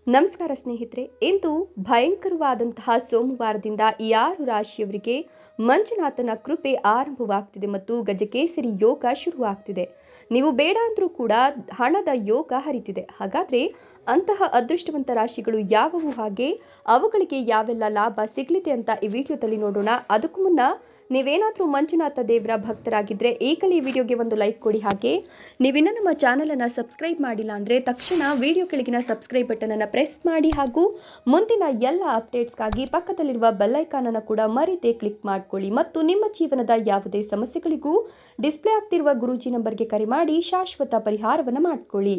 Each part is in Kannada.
ನಮಸ್ಕಾರ ಸ್ನೇಹಿತರೆ ಇಂದು ಭಯಂಕರವಾದಂತಹ ಸೋಮವಾರದಿಂದ ಈ ಆರು ರಾಶಿಯವರಿಗೆ ಮಂಜುನಾಥನ ಕೃಪೆ ಆರಂಭವಾಗ್ತಿದೆ ಮತ್ತು ಗಜಕೇಸರಿ ಯೋಗ ಶುರುವಾಗ್ತಿದೆ ನೀವು ಬೇಡ ಅಂದರೂ ಕೂಡ ಹಣದ ಯೋಗ ಹರಿತಿದೆ ಹಾಗಾದರೆ ಅಂತಹ ಅದೃಷ್ಟವಂತ ರಾಶಿಗಳು ಯಾವುವು ಹಾಗೆ ಅವುಗಳಿಗೆ ಯಾವೆಲ್ಲ ಲಾಭ ಸಿಗಲಿದೆ ಅಂತ ಈ ವಿಡಿಯೋದಲ್ಲಿ ನೋಡೋಣ ಅದಕ್ಕೂ ಮುನ್ನ ನೀವೇನಾದರೂ ಮಂಜುನಾಥ ದೇವರ ಭಕ್ತರಾಗಿದ್ದರೆ ಈಗಲೇ ಈ ವಿಡಿಯೋಗೆ ಒಂದು ಲೈಕ್ ಕೊಡಿ ಹಾಗೆ ನೀವಿನ್ನೂ ನಮ್ಮ ಚಾನಲನ್ನು ಸಬ್ಸ್ಕ್ರೈಬ್ ಮಾಡಿಲ್ಲ ಅಂದರೆ ತಕ್ಷಣ ವಿಡಿಯೋ ಕೆಳಗಿನ ಸಬ್ಸ್ಕ್ರೈಬ್ ಬಟನನ್ನು ಪ್ರೆಸ್ ಮಾಡಿ ಹಾಗೂ ಮುಂದಿನ ಎಲ್ಲ ಅಪ್ಡೇಟ್ಸ್ಗಾಗಿ ಪಕ್ಕದಲ್ಲಿರುವ ಬೆಲ್ಲೈಕಾನನ್ನು ಕೂಡ ಮರಿದೇ ಕ್ಲಿಕ್ ಮಾಡ್ಕೊಳ್ಳಿ ಮತ್ತು ನಿಮ್ಮ ಜೀವನದ ಯಾವುದೇ ಸಮಸ್ಯೆಗಳಿಗೂ ಡಿಸ್ಪ್ಲೇ ಆಗ್ತಿರುವ ಗುರೂಜಿ ನಂಬರ್ಗೆ ಕರೆ ಮಾಡಿ ಶಾಶ್ವತ ಪರಿಹಾರವನ್ನು ಮಾಡಿಕೊಳ್ಳಿ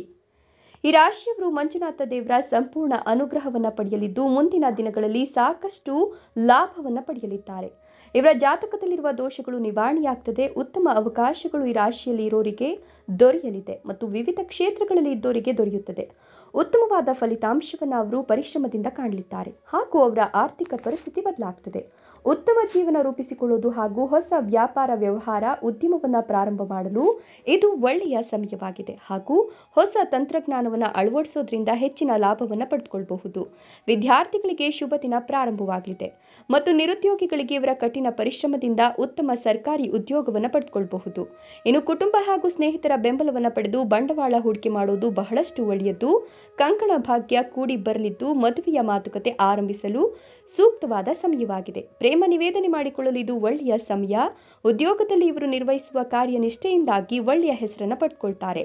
ಈ ರಾಶಿಯವರು ಮಂಜುನಾಥ ದೇವರ ಸಂಪೂರ್ಣ ಅನುಗ್ರಹವನ್ನು ಪಡೆಯಲಿದ್ದು ಮುಂದಿನ ದಿನಗಳಲ್ಲಿ ಸಾಕಷ್ಟು ಲಾಭವನ್ನು ಪಡೆಯಲಿದ್ದಾರೆ ಇವರ ಜಾತಕದಲ್ಲಿರುವ ದೋಷಗಳು ನಿವಾರಣೆಯಾಗ್ತದೆ ಉತ್ತಮ ಅವಕಾಶಗಳು ಈ ರಾಶಿಯಲ್ಲಿ ಇರೋರಿಗೆ ದೊರೆಯಲಿದೆ ಮತ್ತು ವಿವಿಧ ಕ್ಷೇತ್ರಗಳಲ್ಲಿ ಇದ್ದವರಿಗೆ ದೊರೆಯುತ್ತದೆ ಉತ್ತಮವಾದ ಫಲಿತಾಂಶವನ್ನು ಅವರು ಪರಿಶ್ರಮದಿಂದ ಕಾಣಲಿದ್ದಾರೆ ಹಾಗೂ ಅವರ ಆರ್ಥಿಕ ಪರಿಸ್ಥಿತಿ ಬದಲಾಗ್ತದೆ ಉತ್ತಮ ಜೀವನ ರೂಪಿಸಿಕೊಳ್ಳುವುದು ಹಾಗೂ ಹೊಸ ವ್ಯಾಪಾರ ವ್ಯವಹಾರ ಉದ್ಯಮವನ್ನು ಪ್ರಾರಂಭ ಮಾಡಲು ಇದು ಒಳ್ಳೆಯ ಸಮಯವಾಗಿದೆ ಹಾಗೂ ಹೊಸ ತಂತ್ರಜ್ಞಾನವನ್ನು ಅಳವಡಿಸೋದ್ರಿಂದ ಹೆಚ್ಚಿನ ಲಾಭವನ್ನು ಪಡೆದುಕೊಳ್ಳಬಹುದು ವಿದ್ಯಾರ್ಥಿಗಳಿಗೆ ಶುಭ ದಿನ ಪ್ರಾರಂಭವಾಗಲಿದೆ ಮತ್ತು ನಿರುದ್ಯೋಗಿಗಳಿಗೆ ಇವರ ಕಠಿಣ ಪರಿಶ್ರಮದಿಂದ ಉತ್ತಮ ಸರ್ಕಾರಿ ಉದ್ಯೋಗವನ್ನು ಪಡೆದುಕೊಳ್ಳಬಹುದು ಇನ್ನು ಕುಟುಂಬ ಹಾಗೂ ಸ್ನೇಹಿತರ ಬೆಂಬಲವನ್ನು ಪಡೆದು ಬಂಡವಾಳ ಹೂಡಿಕೆ ಮಾಡುವುದು ಬಹಳಷ್ಟು ಒಳ್ಳೆಯದು ಕಂಕಣ ಭಾಗ್ಯ ಕೂಡಿ ಬರಲಿದ್ದು ಮದುವೆಯ ಮಾತುಕತೆ ಆರಂಭಿಸಲು ಸೂಕ್ತವಾದ ಸಮಯವಾಗಿದೆ ಪ್ರೇಮ ನಿವೇದನೆ ಮಾಡಿಕೊಳ್ಳಲು ಇದು ಒಳ್ಳೆಯ ಸಮಯ ಉದ್ಯೋಗದಲ್ಲಿ ಇವರು ನಿರ್ವಹಿಸುವ ಕಾರ್ಯನಿಷ್ಠೆಯಿಂದಾಗಿ ಒಳ್ಳೆಯ ಹೆಸರನ್ನು ಪಡ್ಕೊಳ್ತಾರೆ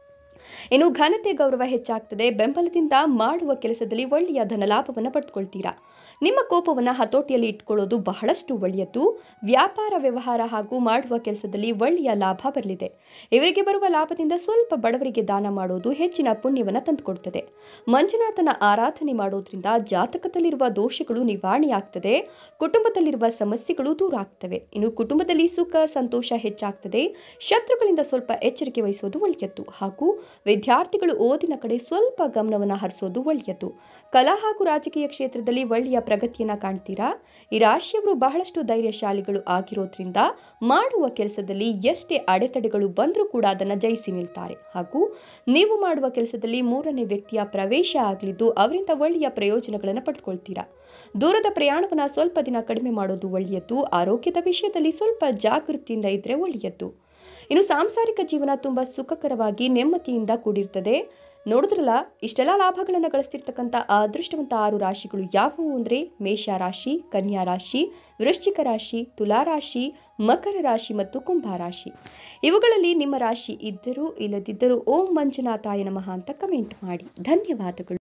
ಇನ್ನು ಘನತೆ ಗೌರವ ಹೆಚ್ಚಾಗ್ತದೆ ಬೆಂಬಲದಿಂದ ಮಾಡುವ ಕೆಲಸದಲ್ಲಿ ಒಳ್ಳೆಯ ಧನಲಾಭವನ್ನು ಪಡೆದುಕೊಳ್ತೀರಾ ನಿಮ್ಮ ಕೋಪವನ್ನು ಹತೋಟಿಯಲ್ಲಿ ಇಟ್ಕೊಳ್ಳೋದು ಬಹಳಷ್ಟು ಒಳ್ಳೆಯದು ವ್ಯಾಪಾರ ವ್ಯವಹಾರ ಹಾಗೂ ಮಾಡುವ ಕೆಲಸದಲ್ಲಿ ಒಳ್ಳೆಯ ಲಾಭ ಬರಲಿದೆ ಇವರಿಗೆ ಬರುವ ಲಾಭದಿಂದ ಸ್ವಲ್ಪ ಬಡವರಿಗೆ ದಾನ ಮಾಡೋದು ಹೆಚ್ಚಿನ ಪುಣ್ಯವನ್ನು ತಂದುಕೊಡ್ತದೆ ಮಂಜುನಾಥನ ಆರಾಧನೆ ಮಾಡೋದ್ರಿಂದ ಜಾತಕದಲ್ಲಿರುವ ದೋಷಗಳು ನಿವಾರಣೆಯಾಗ್ತದೆ ಕುಟುಂಬದಲ್ಲಿರುವ ಸಮಸ್ಯೆಗಳು ದೂರ ಆಗ್ತವೆ ಇನ್ನು ಕುಟುಂಬದಲ್ಲಿ ಸುಖ ಸಂತೋಷ ಹೆಚ್ಚಾಗ್ತದೆ ಶತ್ರುಗಳಿಂದ ಸ್ವಲ್ಪ ಎಚ್ಚರಿಕೆ ವಹಿಸೋದು ಒಳ್ಳೆಯದು ಹಾಗೂ ವಿದ್ಯಾರ್ಥಿಗಳು ಓದಿನ ಕಡೆ ಸ್ವಲ್ಪ ಗಮನವನ್ನು ಹರಿಸೋದು ಒಳ್ಳೆಯದು ಕಲಾ ಹಾಗೂ ರಾಜಕೀಯ ಕ್ಷೇತ್ರದಲ್ಲಿ ಒಳ್ಳೆಯ ಪ್ರಗತಿಯನ್ನು ಕಾಣ್ತೀರಾ ಈ ರಾಶಿಯವರು ಬಹಳಷ್ಟು ಧೈರ್ಯಶಾಲಿಗಳು ಆಗಿರೋದ್ರಿಂದ ಮಾಡುವ ಕೆಲಸದಲ್ಲಿ ಎಷ್ಟೇ ಅಡೆತಡೆಗಳು ಬಂದರೂ ಕೂಡ ಅದನ್ನು ಜಯಿಸಿ ನಿಲ್ತಾರೆ ಹಾಗೂ ನೀವು ಮಾಡುವ ಕೆಲಸದಲ್ಲಿ ಮೂರನೇ ವ್ಯಕ್ತಿಯ ಪ್ರವೇಶ ಆಗಲಿದ್ದು ಅವರಿಂದ ಒಳ್ಳೆಯ ಪ್ರಯೋಜನಗಳನ್ನು ಪಡೆದುಕೊಳ್ತೀರಾ ದೂರದ ಪ್ರಯಾಣವನ್ನು ಸ್ವಲ್ಪ ದಿನ ಕಡಿಮೆ ಮಾಡೋದು ಒಳ್ಳೆಯದು ಆರೋಗ್ಯದ ವಿಷಯದಲ್ಲಿ ಸ್ವಲ್ಪ ಜಾಗೃತಿಯಿಂದ ಇದ್ದರೆ ಒಳ್ಳೆಯದು ಇನ್ನು ಸಾಂಸಾರಿಕ ಜೀವನ ತುಂಬ ಸುಖಕರವಾಗಿ ನೆಮ್ಮದಿಯಿಂದ ಕೂಡಿರ್ತದೆ ನೋಡಿದ್ರಲ್ಲ ಇಷ್ಟೆಲ್ಲ ಲಾಭಗಳನ್ನು ಗಳಿಸ್ತಿರ್ತಕ್ಕಂಥ ಆ ಅದೃಷ್ಟವಂತ ಆರು ರಾಶಿಗಳು ಯಾವುವು ಅಂದರೆ ಮೇಷ ರಾಶಿ ಕನ್ಯಾ ರಾಶಿ ವೃಶ್ಚಿಕ ರಾಶಿ ತುಲಾ ರಾಶಿ ಮಕರ ರಾಶಿ ಮತ್ತು ಕುಂಭ ರಾಶಿ ಇವುಗಳಲ್ಲಿ ನಿಮ್ಮ ರಾಶಿ ಇದ್ದರೂ ಇಲ್ಲದಿದ್ದರೂ ಓಂ ಮಂಜುನಾಥಾಯ ನಮಃ ಅಂತ ಕಮೆಂಟ್ ಮಾಡಿ ಧನ್ಯವಾದಗಳು